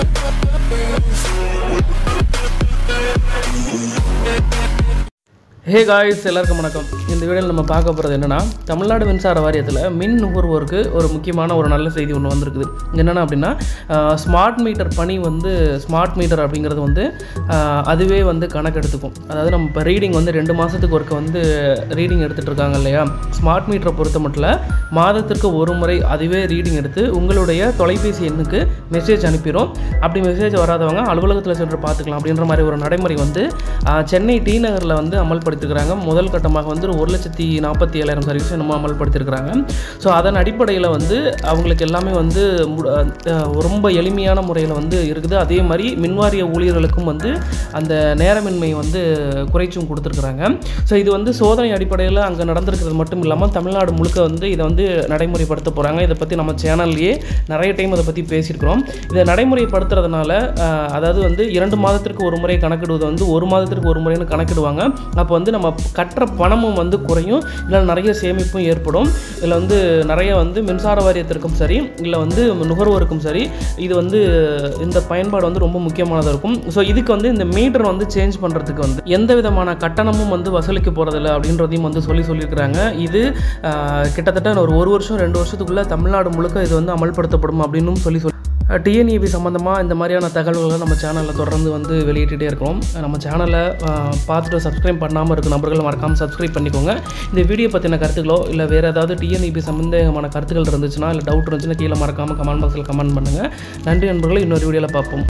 hey guys எல்லாருக்கும் வணக்கம் இந்த வீடியோவில் நம்ம பார்க்க போகிறது என்னென்னா தமிழ்நாடு மின்சார வாரியத்தில் மின் நுகர்வோருக்கு ஒரு முக்கியமான ஒரு நல்ல செய்தி ஒன்று வந்திருக்குது என்னென்னா அப்படின்னா ஸ்மார்ட் மீட்டர் பணி வந்து ஸ்மார்ட் மீட்டர் அப்படிங்கிறது வந்து ஆஹ், அதுவே வந்து கணக்கு எடுத்துக்கும் அதாவது நம்ம இப்போ ரீடிங் வந்து ரெண்டு மாதத்துக்கு ஒருக்க வந்து ரீடிங் எடுத்துகிட்டு இருக்காங்க இல்லையா ஸ்மார்ட் மீட்டரை பொறுத்த மட்டும் இல்ல, மாதத்திற்கு ஒரு முறை அதுவே ரீடிங் எடுத்து உங்களுடைய தொலைபேசி எண்ணுக்கு மெசேஜ் அனுப்பிடும் அப்படி மெசேஜ் வராதவங்க அலுவலகத்தில் சென்று பார்த்துக்கலாம் அப்படின்ற மாதிரி ஒரு நடைமுறை வந்து ஆஹ், சென்னை டி நகரில் வந்து அமல்படுத்திருக்கிறாங்க முதல் கட்டமாக வந்து ஒரு லட்சத்தி நாற்பத்தி ஏழாயிரம் சர்வீஸ் நம்ம அமல்படுத்தியிருக்கிறாங்க ஸோ அதன் அடிப்படையில் வந்து அவங்களுக்கு எல்லாமே வந்து மு- ஆஹ், ரொம்ப எளிமையான முறையில் வந்து இருக்குது அதே மாதிரி மின்வாரிய ஊழியர்களுக்கும் வந்து அந்த நேரமின்மை வந்து குறைச்சும் கொடுத்துருக்குறாங்க ஸோ இது வந்து சோதனை அடிப்படையில் அங்கே நடந்திருக்கிறது மட்டும் இல்லாமல் தமிழ்நாடு முழுக்க வந்து இதை வந்து நடைமுறைப்படுத்த போகிறாங்க இதை பற்றி நம்ம சேனல்லையே நிறைய டைம் அதை பற்றி பேசியிருக்கிறோம் இதை நடைமுறைப்படுத்துறதுனால ஆஹ், அதாவது வந்து இரண்டு மாதத்திற்கு ஒரு முறை கணக்கிடுவது வந்து ஒரு மாதத்திற்கு ஒரு முறைன்னு கணக்கிடுவாங்க அப்போ வந்து நம்ம கட்டுற பணமும் வந்து குறையும் இல்லை நிறைய சேமிப்பும் ஏற்படும் இதில் வந்து நிறைய வந்து மின்சார வாரியத்திற்கும் சரி இல்லை வந்து நுகர்வோருக்கும் சரி இது வந்து இந்த பயன்பாடு வந்து ரொம்ப முக்கியமானதாக இருக்கும் ஸோ இதுக்கு வந்து இந்த மீட்டர் வந்து சேஞ்ச் பண்ணுறதுக்கு வந்து எந்த விதமான கட்டணமும் வந்து வசூலிக்க போகிறதில்ல அப்படின்றதையும் வந்து சொல்லி சொல்லியிருக்கிறாங்க இது ஆஹ், கிட்டத்தட்ட ஒரு ஒரு வருஷம் ரெண்டு வருஷத்துக்குள்ளே தமிழ்நாடு முழுக்க இது வந்து அமல்படுத்தப்படும் அப்படின்னும் சொல்லி சொல்லி டிஎன்இபி சம்மந்தமாக இந்த மாதிரியான தகவல்களை நம்ம சேனலில் தொடர்ந்து வந்து வெளியிட்டுட்டே இருக்கிறோம் நம்ம சேனலை பார்த்துட்டு சப்ஸ்கிரைப் பண்ணாமல் இருக்க நபர்கள் மறக்காமல் சப்ஸ்கிரைப் பண்ணிக்கோங்க இந்த வீடியோ பற்றின கருத்துக்களோ இல்லை வேறு ஏதாவது டிஎன்இபி சம்பந்தமான கருத்துக்கள் இருந்துச்சுன்னா இல்லை டவுட் இருந்துச்சுன்னா கீழே மறக்காமல் கமெண்ட் பாக்ஸில் கமெண்ட் பண்ணுங்கள் நன்றி நண்பர்களை இன்னொரு வீடியோவில் பார்ப்போம்